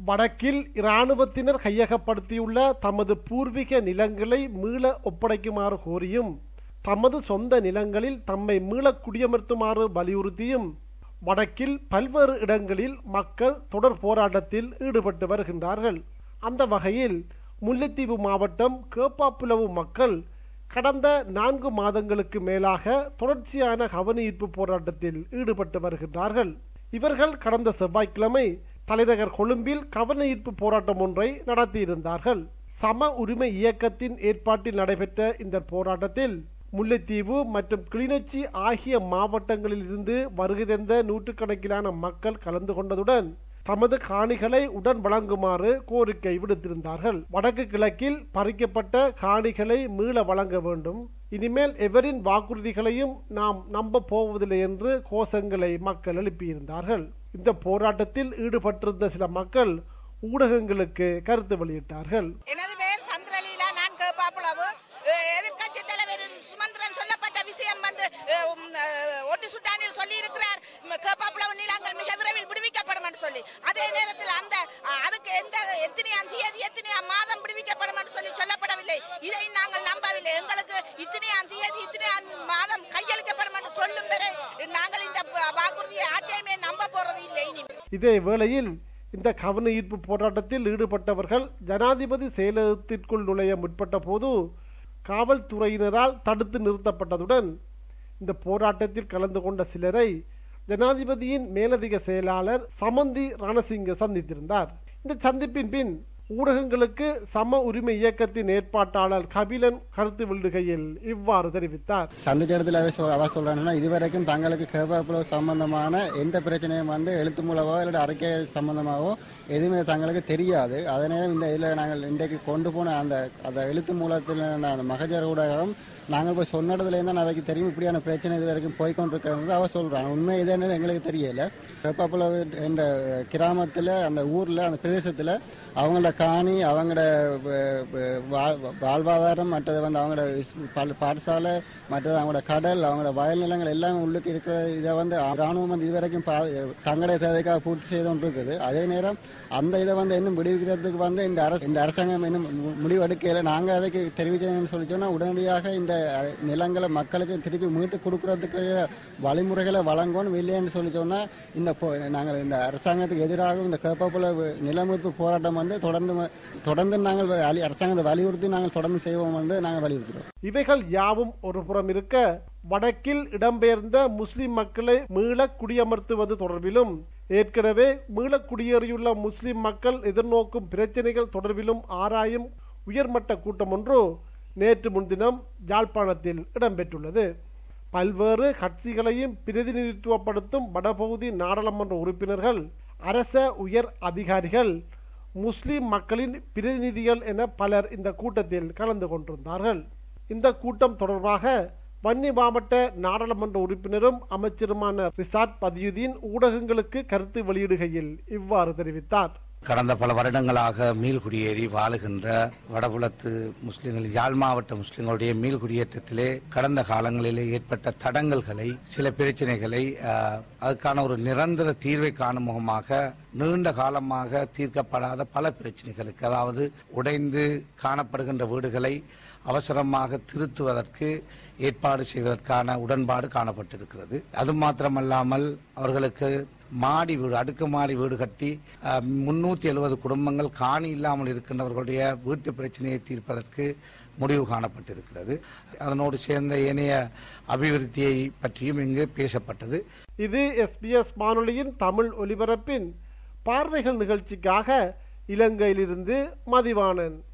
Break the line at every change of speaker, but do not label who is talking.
வடக்கில் இராணுவத்தினர் கையகப்படுத்தியுள்ள தமது பூர்வீக நிலங்களை மீள ஒப்படைக்குமாறு கோரியும் தமது சொந்த நிலங்களில் தம்மை மீள குடியமர்த்துமாறு வலியுறுத்தியும் வடக்கில் பல்வேறு இடங்களில் மக்கள் தொடர் போராட்டத்தில் ஈடுபட்டு வருகின்றார்கள் அந்த வகையில் முல்லைத்தீவு மாவட்டம் கேப்பாப்புலவு மக்கள் கடந்த நான்கு மாதங்களுக்கு மேலாக தொடர்ச்சியான கவனஈர்ப்பு போராட்டத்தில் ஈடுபட்டு வருகின்றார்கள் இவர்கள் கடந்த செவ்வாய்க்கிழமை தலைநகர் கொழும்பில் கவனஈர்ப்பு போராட்டம் ஒன்றை நடத்தியிருந்தார்கள் சம உரிமை இயக்கத்தின் ஏற்பாட்டில் நடைபெற்ற இந்த போராட்டத்தில் முல்லைத்தீவு மற்றும் கிளிநொச்சி ஆகிய மாவட்டங்களில் இருந்து வருகை தந்த நூற்றுக்கணக்கிலான மக்கள் கலந்து கொண்டதுடன் தமது காணிகளை உடன் வழங்குமாறு கோரிக்கை விடுத்திருந்தார்கள் வடக்கு கிழக்கில் பறிக்கப்பட்ட காணிகளை மீள வழங்க வேண்டும் இனிமேல் எவரின் வாக்குறுதிகளையும் நாம் நம்ப போவதில்லை என்று கோஷங்களை மக்கள் எழுப்பியிருந்தார்கள் இந்த போராட்டத்தில் ஈடுபட்டிருந்த சில மக்கள் ஊடகங்களுக்கு கருத்து வெளியிட்டார்கள்
எனது பெயர் சந்திரலீலா நான் கேப்பாப்புலவு எதிர்கட்சி தலைவர் சுமந்திரன் சொல்லப்பட்ட விஷயம் வந்து அஹ், உம், அஹ், ஒட்டு சுட்டானில் சொல்லி இருக்கிறார் கேப்பாப்புலவு நீளங்கள் மிக விரைவில் விடுவிக்கப்படும் என்று சொல்லி அதே நேரத்தில் அந்த அஹ், அதுக்கு எந்த எத்தனையாம் தேதி எத்தனையாம் மாதம் விடுவிக்கப்படும் என்று சொல்லி சொல்லப்படவில்லை இதை நாங்கள் நம்பவில்லை எங்களுக்கு இத்தனையாம் தேதி இத்தனையாம் மாதம் கையளிக்கப்படும் என்று சொல்லும் வரை நாங்கள் இந்த வாக்குறுதியை ஆட்சியுமே நம்ப போறது இல்லை இனி
இதே வேளையில் இந்த கவன ஈர்ப்பு போராட்டத்தில் ஈடுபட்டவர்கள் ஜனாதிபதி செயலகத்திற்குள் நுழைய முற்பட்ட போது காவல்துறையினரால் தடுத்து நிறுத்தப்பட்டதுடன் இந்த போராட்டத்தில் கலந்து கொண்ட சிலரை ஜனாதிபதியின் மேலதிக செயலாளர் சமந்தி ரணசிங்க சந்தித்திருந்தார் இந்த சந்திப்பின் பின் ஊடகங்களுக்கு சம உரிமை இயக்கத்தின் ஏற்பாட்டாளர் கபிலன் கருத்து வெளியிடுகையில் இவ்வாறு தெரிவித்தார்
சந்திச்ச இடத்துல அவ சொல் அவ சொல்றாங்கன்னா இதுவரைக்கும் தங்களுக்கு கேபாப்புல சம்பந்தமான எந்த பிரச்சனையும் வந்து எழுத்து மூலமோ இல்லை அறிக்கை சம்பந்தமாகவோ எதுவுமே தங்களுக்கு தெரியாது அதனால இந்த இதில் நாங்கள் இன்றைக்கு கொண்டு போன அந்த அந்த எழுத்து மூலத்தில் அந்த மகஜர் ஊடகம் நாங்கள் போய் சொன்ன இடத்துல இருந்தால் அவைக்கு தெரியும் இப்படியான பிரச்சனை இது வரைக்கும் போய்கொண்டிருக்கிறது அவ சொல்றாங்க உண்மை இதுன்னு எங்களுக்கு தெரியல கேப்பாப்புல என்ற கிராமத்தில் அந்த ஊரில் அந்த பிரதேசத்தில் அவங்களோட காணி அவங்களோட வ- வ- வாழ்- வாழ்வாதாரம் மற்றது வந்து அவங்களோட இஸ்- பல்- பாடசாலை மற்றது அவங்களோட கடல் அவங்களோட வயல் நிலங்கள் எல்லாமே உள்ளுக்கு இருக்கிற இதை வந்து ராணுவம் வந்து இதுவரைக்கும் பா- தங்களுடைய தேவைக்காக பூர்த்தி செய்து கொண்டு இருக்குது அதே நேரம் அந்த இதை வந்து இன்னும் விடுவிக்கிறதுக்கு வந்து இந்த அரசு இந்த அரசாங்கம் இன்னும் மு- முடிவெடுக்கையில நாங்க அவைக்கு தெரிவிச்சதுன்னு சொல்லி சொன்னா உடனடியாக இந்த அஹ், நிலங்களை மக்களுக்கு திருப்பி மீட்டு கொடுக்கறதுக்கு வழிமுறைகளை வழங்கணும் இல்லைன்னு சொல்லி சொன்னா இந்த போ- நாங்கள் இந்த அரசாங்கத்துக்கு எதிராக இந்த கேப்பாப்புல நிலமீட்பு போராட்டம் வந்து தொடர்ந்து ம- தொடர்ந்து நாங்கள் வலி- அரசாங்கத்தை வலியுறுத்தி நாங்கள் தொடர்ந்து செய்வோம் வந்து நாங்கள் வலியுறுத்துறோம்
இவைகள் யாவும் ஒரு புறம் இருக்க வடக்கில் இடம்பெயர்ந்த முஸ்லிம் மக்களை மீள குடியமர்த்துவது தொடர்பிலும் ஏற்கனவே மீள குடியேறியுள்ள முஸ்லிம் மக்கள் எதிர்நோக்கும் பிரச்சனைகள் தொடர்பிலும் ஆராயும் உயர்மட்ட கூட்டம் ஒன்று நேற்று முன்தினம் யாழ்ப்பாணத்தில் இடம்பெற்றுள்ளது பல்வேறு கட்சிகளையும் பிரதிநிதித்துவப்படுத்தும் வடபகுதி நாடாளுமன்ற உறுப்பினர்கள் அரச உயர் அதிகாரிகள் முஸ்லிம் மக்களின் பிரதிநிதிகள் என பலர் இந்த கூட்டத்தில் கலந்து கொண்டிருந்தார்கள் இந்த கூட்டம் தொடர்பாக வன்னி மாவட்ட நாடாளுமன்ற உறுப்பினரும் அமைச்சருமான ரிசாட் பதியுதீன் ஊடகங்களுக்கு கருத்து வெளியிடுகையில் இவ்வாறு தெரிவித்தார்
கடந்த பல வருடங்களாக மீள்குடியேறி வாழுகின்ற வடபுலத்து முஸ்லிம்கள் யாழ் மாவட்ட முஸ்லிம்களுடைய மீள்குடியேற்றத்திலே கடந்த காலங்களிலே ஏற்பட்ட தடங்கல்களை சில பிரச்சனைகளை அஹ், அதுக்கான ஒரு நிரந்தர தீர்வை காணும் முகமாக நீண்ட காலமாக தீர்க்கப்படாத பல பிரச்சனைகளுக்கு அதாவது உடைந்து காணப்படுகின்ற வீடுகளை அவசரமாக திருத்துவதற்கு ஏற்பாடு செய்வதற்கான உடன்பாடு காணப்பட்டிருக்கிறது அது மாத்திரமல்லாமல் அவர்களுக்கு மாடி வீடு அடுக்குமாடி வீடு கட்டி முன்னூத்தி எழுபது குடும்பங்கள் காணி இல்லாமல் இருக்கின்றவர்களுடைய வீட்டு பிரச்சனையை தீர்ப்பதற்கு முடிவு காணப்பட்டிருக்கிறது அதனோடு சேர்ந்த ஏனைய அபிவிருத்தியை பற்றியும் இங்கு பேசப்பட்டது
இது எஸ்பிஎஸ் வானொலியின் தமிழ் ஒலிபரப்பின் பார்வைகள் நிகழ்ச்சிக்காக இலங்கையிலிருந்து மதிவாணன்